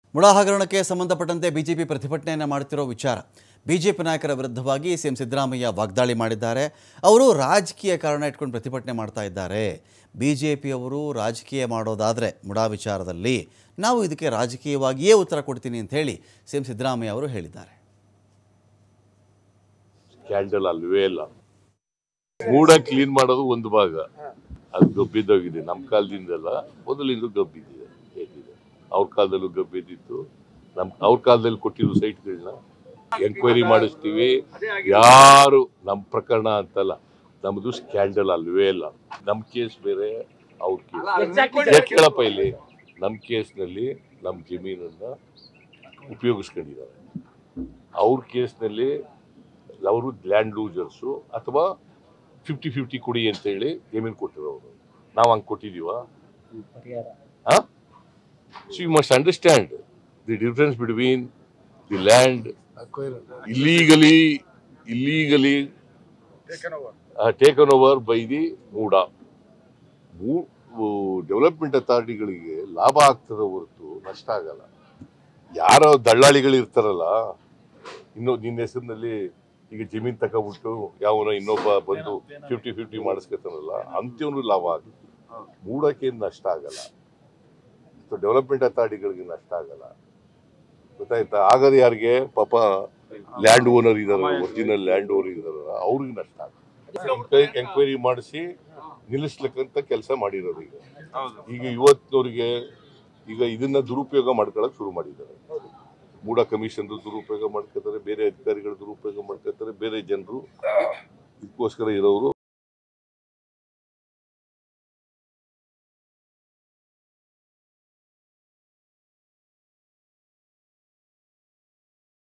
ಮುಡಾ ಹಗರಣಕ್ಕೆ ಸಂಬಂಧಪಟ್ಟಂತೆ ಬಿಜೆಪಿ ಪ್ರತಿಭಟನೆಯನ್ನು ಮಾಡುತ್ತಿರೋ ವಿಚಾರ ಬಿಜೆಪಿ ನಾಯಕರ ವಿರುದ್ಧವಾಗಿ ಸಿಎಂ ಸಿದ್ದರಾಮಯ್ಯ ವಾಗ್ದಾಳಿ ಮಾಡಿದ್ದಾರೆ ಅವರು ರಾಜಕೀಯ ಕಾರಣ ಇಟ್ಕೊಂಡು ಪ್ರತಿಭಟನೆ ಮಾಡ್ತಾ ಇದ್ದಾರೆ ಬಿಜೆಪಿಯವರು ರಾಜಕೀಯ ಮಾಡೋದಾದರೆ ಮುಡಾ ವಿಚಾರದಲ್ಲಿ ನಾವು ಇದಕ್ಕೆ ರಾಜಕೀಯವಾಗಿಯೇ ಉತ್ತರ ಕೊಡ್ತೀನಿ ಅಂತ ಹೇಳಿ ಸಿಎಂ ಸಿದ್ದರಾಮಯ್ಯ ಅವರು ಹೇಳಿದ್ದಾರೆ ಕ್ಯಾಂಡಲ್ ಅಲ್ವೇ ಇಲ್ಲ ಮೂಡ ಕ್ಲೀನ್ ಮಾಡೋದು ಒಂದು ಭಾಗ ಅದು ಗಬ್ಬಿದ್ದೋಗಿದೆ ನಮ್ಮ ಕಾಲದಿಂದಲ್ಲ ಮೊದಲಿಂದ ಗಬ್ಬಿದ್ದಿದೆ ಹೇಗಿದೆ ಅವ್ರ ಕಾಲದಲ್ಲೂ ಗಬ್ಬಿದ್ದಿತ್ತು ನಮ್ ಅವ್ರ ಕಾಲದಲ್ಲಿ ಕೊಟ್ಟಿರೋ ಸೈಟ್ಗಳನ್ನ ಎಂಕ್ವೈರಿ ಮಾಡಿಸ್ತೀವಿ ಯಾರು ನಮ್ಮ ಪ್ರಕರಣ ಅಂತಲ್ಲ ನಮ್ದು ಸ್ಕ್ಯಾಂಡಲ್ ಅಲ್ವೇ ಇಲ್ಲ ನಮ್ಮ ಕೇಸ್ ಬೇರೆ ಅವ್ರ ಕೇಸ್ ಕೇಳಪ್ಪ ಇಲ್ಲಿ ನಮ್ಮ ಕೇಸ್ನಲ್ಲಿ ನಮ್ಮ ಜಮೀನನ್ನ ಉಪಯೋಗಿಸ್ಕೊಂಡಿದ್ದಾರೆ ಅವ್ರ ಕೇಸ್ನಲ್ಲಿ ಅವರು ಲ್ಯಾಂಡ್ ಲೂಸರ್ಸು ಅಥವಾ ಫಿಫ್ಟಿ ಫಿಫ್ಟಿ ಕೊಡಿ ಅಂತ ಹೇಳಿ ಜಮೀನು ಕೊಟ್ಟಿರೋರು ನಾವು ಹಂಗೆ ಕೊಟ್ಟಿದೀವ so you must understand the difference between the land illegally illegally taken over by the MUDA development ಅಥಾರಿಟಿಗಳಿಗೆ ಲಾಭ ಆಗ್ತದೆ ಹೊರತು ನಷ್ಟ ಆಗಲ್ಲ ಯಾರೋ ದಳ್ಳಾಳಿಗಳು ಇರ್ತಾರಲ್ಲ ಇನ್ನು ನಿನ್ನ ಹೆಸರಿನಲ್ಲಿ ಈಗ ಜಮೀನ್ ತಗೊಬಿಟ್ಟು ಯಾವನೋ ಇನ್ನೊಬ್ಬ ಬಂದು ಫಿಫ್ಟಿ ಫಿಫ್ಟಿ ಮಾಡಿಸ್ಕೊತಾನಲ್ಲ ಅಂತ್ಯವನು ಲಾಭ ಆಗುತ್ತೆ ಮೂಡಕ್ಕೆ ಏನ್ ನಷ್ಟ ಆಗಲ್ಲ ಡೆವಲಪ್ಮೆಂಟ್ ಅಥಾರಿಟಿಗಳಿಗೆ ನಷ್ಟ ಆಗಲ್ಲ ಗೊತ್ತಾಯ್ತಾ ಆಗದ ಯಾರಿಗೆ ಪಾಪ ಲ್ಯಾಂಡ್ ಓನರ್ ಇದಾರೆ ಒರಿಜಿನಲ್ ಲ್ಯಾಂಡ್ ಓನರ್ ಇದಾರಲ್ಲ ಅವ್ರಿಗೆ ನಷ್ಟ ಆಗುತ್ತೆ ಎಂಕ್ವೈರಿ ಮಾಡಿಸಿ ನಿಲ್ಲಿಸ್ಲಿಕ್ಕಂತ ಕೆಲಸ ಮಾಡಿರೋದು ಈಗ ಈಗ ಇವತ್ತಿನವ್ರಿಗೆ ಈಗ ಇದನ್ನ ದುರುಪಯೋಗ ಮಾಡ್ಕೊಳಕ್ ಶುರು ಮಾಡಿದ್ದಾರೆ ಮೂಡ ಕಮಿಷನ್ ದುರುಪಯೋಗ ಮಾಡ್ಕೊತಾರೆ ಬೇರೆ ಅಧಿಕಾರಿಗಳು ದುರುಪಯೋಗ ಮಾಡ್ಕೊತಾರೆ ಬೇರೆ ಜನರು ಇದಕ್ಕೋಸ್ಕರ ಇರೋರು